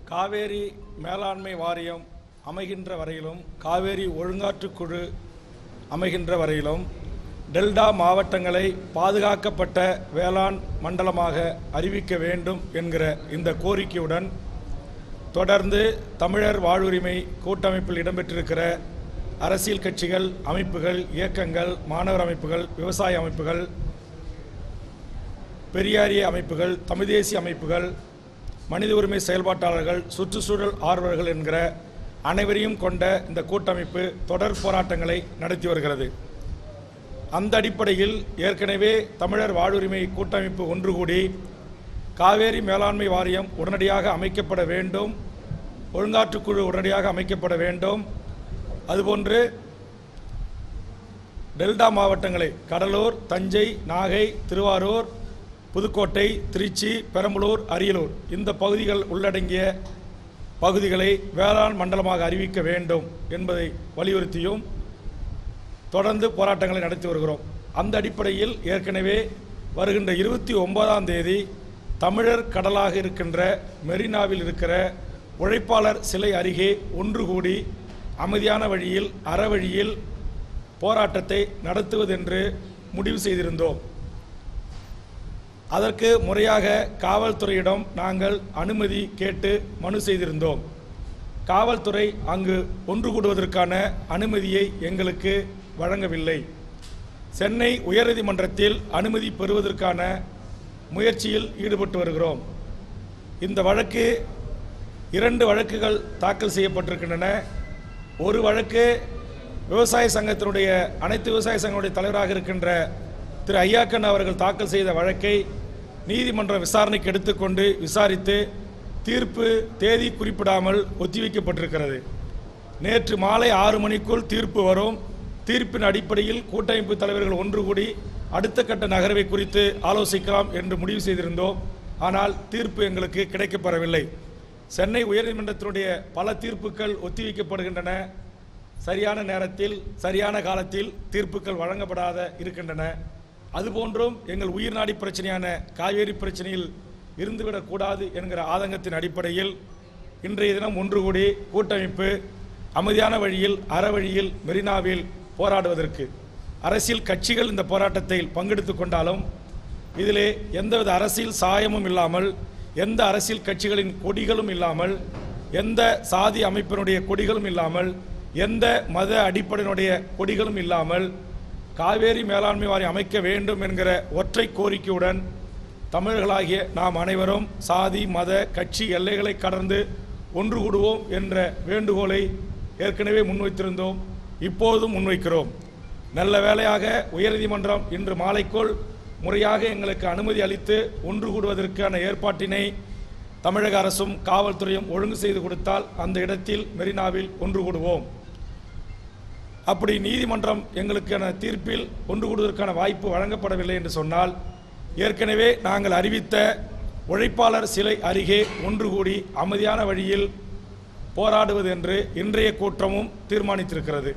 காவேரி மேலாண்மை வாரியம் அமைகின்ற வரையிலும் காவேரி ஒழுங்காற்றுக் குழு அமைகின்ற வரையிலும் டெல்டா மாவட்டங்களை பாதுகாக்கப்பட்ட வேளாண் மண்டலமாக அறிவிக்க வேண்டும் என்கிற இந்த கோரிக்கையுடன் தொடர்ந்து தமிழர் வாழ்வுரிமை கூட்டமைப்பில் இடம்பெற்றிருக்கிற அரசியல் கட்சிகள் அமைப்புகள் இயக்கங்கள் மாணவர் அமைப்புகள் விவசாய அமைப்புகள் பெரியாரிய அமைப்புகள் தமிழ் தேசிய அமைப்புகள் மனித உரிமை செயல்பாட்டாளர்கள் சுற்றுச்சூழல் ஆர்வலர்கள் என்கிற அனைவரையும் கொண்ட இந்த கூட்டமைப்பு தொடர் போராட்டங்களை நடத்தி வருகிறது அந்த அடிப்படையில் ஏற்கனவே தமிழர் வாழ்வுரிமை கூட்டமைப்பு ஒன்று கூடி காவேரி மேலாண்மை வாரியம் உடனடியாக அமைக்கப்பட வேண்டும் ஒழுங்காற்றுக்குழு உடனடியாக அமைக்கப்பட வேண்டும் அதுபோன்று டெல்டா மாவட்டங்களை கடலூர் தஞ்சை நாகை திருவாரூர் புதுக்கோட்டை திருச்சி பெரம்பலூர் அரியலூர் இந்த பகுதிகள் உள்ளடங்கிய பகுதிகளை வேளாண் மண்டலமாக அறிவிக்க வேண்டும் என்பதை வலியுறுத்தியும் தொடர்ந்து போராட்டங்களை நடத்தி வருகிறோம் அந்த அடிப்படையில் ஏற்கனவே வருகின்ற இருபத்தி ஒன்பதாம் தேதி தமிழர் கடலாக இருக்கின்ற மெரினாவில் இருக்கிற உழைப்பாளர் சிலை அருகே ஒன்று கூடி அமைதியான வழியில் அறவழியில் போராட்டத்தை நடத்துவதென்று முடிவு செய்திருந்தோம் அதற்கு முறையாக காவல்துறையிடம் நாங்கள் அனுமதி கேட்டு மனு செய்திருந்தோம் காவல்துறை அங்கு ஒன்று கூடுவதற்கான அனுமதியை எங்களுக்கு வழங்கவில்லை சென்னை உயர்நீதிமன்றத்தில் அனுமதி பெறுவதற்கான முயற்சியில் ஈடுபட்டு வருகிறோம் இந்த வழக்கு இரண்டு வழக்குகள் தாக்கல் செய்யப்பட்டிருக்கின்றன ஒரு வழக்கு விவசாய சங்கத்தினுடைய அனைத்து விவசாய சங்கங்களுடைய தலைவராக இருக்கின்ற திரு ஐயாக்கன் அவர்கள் தாக்கல் செய்த வழக்கை நீதிமன்றம் விசாரணைக்கு எடுத்துக்கொண்டு விசாரித்து தீர்ப்பு தேதி குறிப்பிடாமல் ஒத்திவைக்கப்பட்டிருக்கிறது நேற்று மாலை ஆறு மணிக்குள் தீர்ப்பு வரும் தீர்ப்பின் அடிப்படையில் கூட்டமைப்பு தலைவர்கள் ஒன்று கூடி அடுத்த கட்ட நகர்வை குறித்து ஆலோசிக்கலாம் என்று முடிவு செய்திருந்தோம் ஆனால் தீர்ப்பு எங்களுக்கு கிடைக்கப்பெறவில்லை சென்னை உயர்நீதிமன்றத்தினுடைய பல தீர்ப்புகள் ஒத்திவைக்கப்படுகின்றன சரியான நேரத்தில் சரியான காலத்தில் தீர்ப்புகள் வழங்கப்படாத இருக்கின்றன அதுபோன்றும் எங்கள் உயிர்நாடி பிரச்சனையான காவேரி பிரச்சனையில் இருந்துவிடக்கூடாது என்கிற ஆதங்கத்தின் அடிப்படையில் இன்றைய தினம் ஒன்று கூடி கூட்டமைப்பு அமைதியான வழியில் அறவழியில் மெரினாவில் போராடுவதற்கு அரசியல் கட்சிகள் இந்த போராட்டத்தில் பங்கெடுத்துக் கொண்டாலும் இதிலே எந்தவித அரசியல் சாயமும் இல்லாமல் எந்த அரசியல் கட்சிகளின் கொடிகளும் இல்லாமல் எந்த சாதி அமைப்பினுடைய கொடிகளும் இல்லாமல் எந்த மத அடிப்படையினுடைய கொடிகளும் இல்லாமல் காவேரி மேலாண்மை வாரியம் அமைக்க வேண்டும் என்கிற ஒற்றை கோரிக்கையுடன் தமிழர்களாகிய நாம் அனைவரும் சாதி மத கட்சி எல்லைகளை கடந்து ஒன்று கூடுவோம் என்ற வேண்டுகோளை ஏற்கனவே முன்வைத்திருந்தோம் இப்போதும் முன்வைக்கிறோம் நல்ல வேளையாக உயர்நீதிமன்றம் இன்று மாலைக்குள் முறையாக எங்களுக்கு அனுமதி அளித்து ஒன்று கூடுவதற்கான ஏற்பாட்டினை தமிழக அரசும் காவல்துறையும் ஒழுங்கு செய்து கொடுத்தால் அந்த இடத்தில் மெரினாவில் ஒன்று கூடுவோம் அப்படி நீதிமன்றம் எங்களுக்கான தீர்ப்பில் ஒன்று கூடுவதற்கான வாய்ப்பு வழங்கப்படவில்லை என்று சொன்னால் ஏற்கனவே நாங்கள் அறிவித்த உழைப்பாளர் சிலை அருகே ஒன்று கூடி அமைதியான வழியில் போராடுவது என்று இன்றைய கூட்டமும் தீர்மானித்திருக்கிறது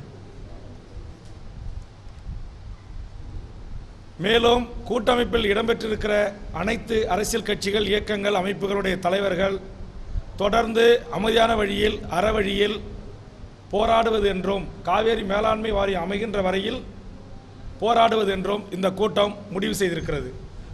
மேலும் கூட்டமைப்பில் இடம்பெற்றிருக்கிற அனைத்து அரசியல் கட்சிகள் இயக்கங்கள் அமைப்புகளுடைய தலைவர்கள் தொடர்ந்து அமைதியான வழியில் அறவழியில் போராடுவது என்றும் காவேரி மேலாண்மை வாரியம் அமைகின்ற வரையில் போராடுவது என்றும் இந்த கூட்டம் முடிவு செய்திருக்கிறது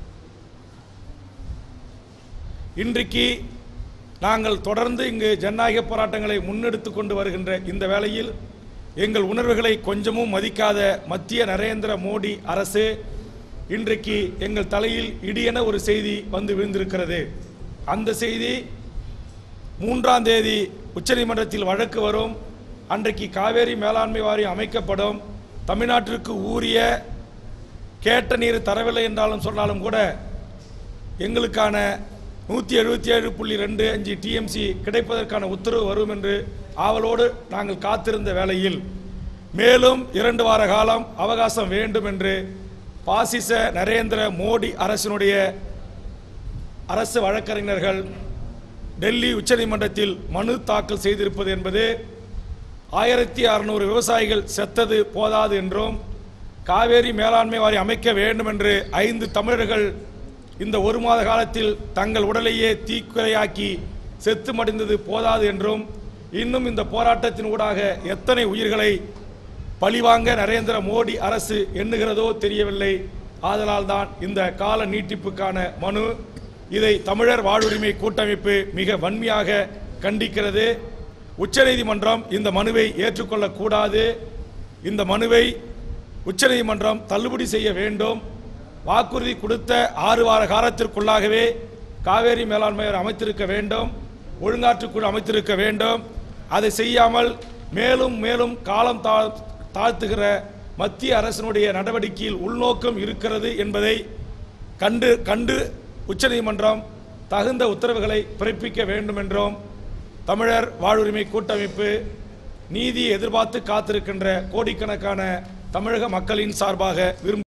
இன்றைக்கு நாங்கள் தொடர்ந்து இங்கு ஜனநாயக போராட்டங்களை முன்னெடுத்து கொண்டு வருகின்ற இந்த வேளையில் எங்கள் உணர்வுகளை கொஞ்சமும் மதிக்காத மத்திய நரேந்திர மோடி அரசு இன்றைக்கு எங்கள் தலையில் இடியென ஒரு செய்தி வந்து விழுந்திருக்கிறது அந்த செய்தி மூன்றாம் தேதி உச்சநீதிமன்றத்தில் வழக்கு வரும் அன்றைக்கு காவேரி மேலாண்மை வாரியம் அமைக்கப்படும் தமிழ்நாட்டிற்கு ஊறிய கேட்ட நீர் தரவில்லை என்றாலும் சொன்னாலும் கூட எங்களுக்கான நூற்றி எழுபத்தி ஏழு புள்ளி ரெண்டு அஞ்சு டிஎம்சி கிடைப்பதற்கான உத்தரவு வரும் என்று ஆவலோடு நாங்கள் காத்திருந்த வேளையில் மேலும் இரண்டு வார காலம் அவகாசம் வேண்டும் என்று பாசிச நரேந்திர மோடி அரசினுடைய அரசு வழக்கறிஞர்கள் டெல்லி உச்சநீதிமன்றத்தில் மனு தாக்கல் செய்திருப்பது என்பது ஆயிரத்தி அறுநூறு விவசாயிகள் செத்தது போதாது என்றும் காவேரி மேலாண்மை வாரியம் அமைக்க வேண்டும் என்று ஐந்து தமிழர்கள் இந்த ஒரு மாத காலத்தில் தங்கள் உடலையே தீக்குறையாக்கி செத்து மடிந்தது போதாது என்றும் இன்னும் இந்த போராட்டத்தின் ஊடாக எத்தனை உயிர்களை பழிவாங்க நரேந்திர மோடி அரசு எண்ணுகிறதோ தெரியவில்லை ஆதலால் தான் இந்த கால நீட்டிப்புக்கான மனு இதை தமிழர் வாழ்வுரிமை கூட்டமைப்பு மிக வன்மையாக கண்டிக்கிறது உச்சநீதிமன்றம் இந்த மனுவை ஏற்றுக்கொள்ளக்கூடாது இந்த மனுவை உச்சநீதிமன்றம் தள்ளுபடி செய்ய வேண்டும் வாக்குறுதி கொடுத்த ஆறு வார காலத்திற்குள்ளாகவே காவேரி மேலாண்மையர் அமைத்திருக்க வேண்டும் ஒழுங்காற்றுக்குழு அமைத்திருக்க வேண்டும் அதை செய்யாமல் மேலும் மேலும் காலம் தா- தாழ்த்துகிற மத்திய அரசினுடைய நடவடிக்கையில் உள்நோக்கம் இருக்கிறது என்பதை கண்டு கண்டு உச்சநீதிமன்றம் தகுந்த உத்தரவுகளை பிறப்பிக்க வேண்டும் என்றும் தமிழர் வாழ்வுரிமை கூட்டமைப்பு நீதியை எதிர்பார்த்து காத்திருக்கின்ற கோடிக்கணக்கான தமிழக மக்களின் சார்பாக விரும்ப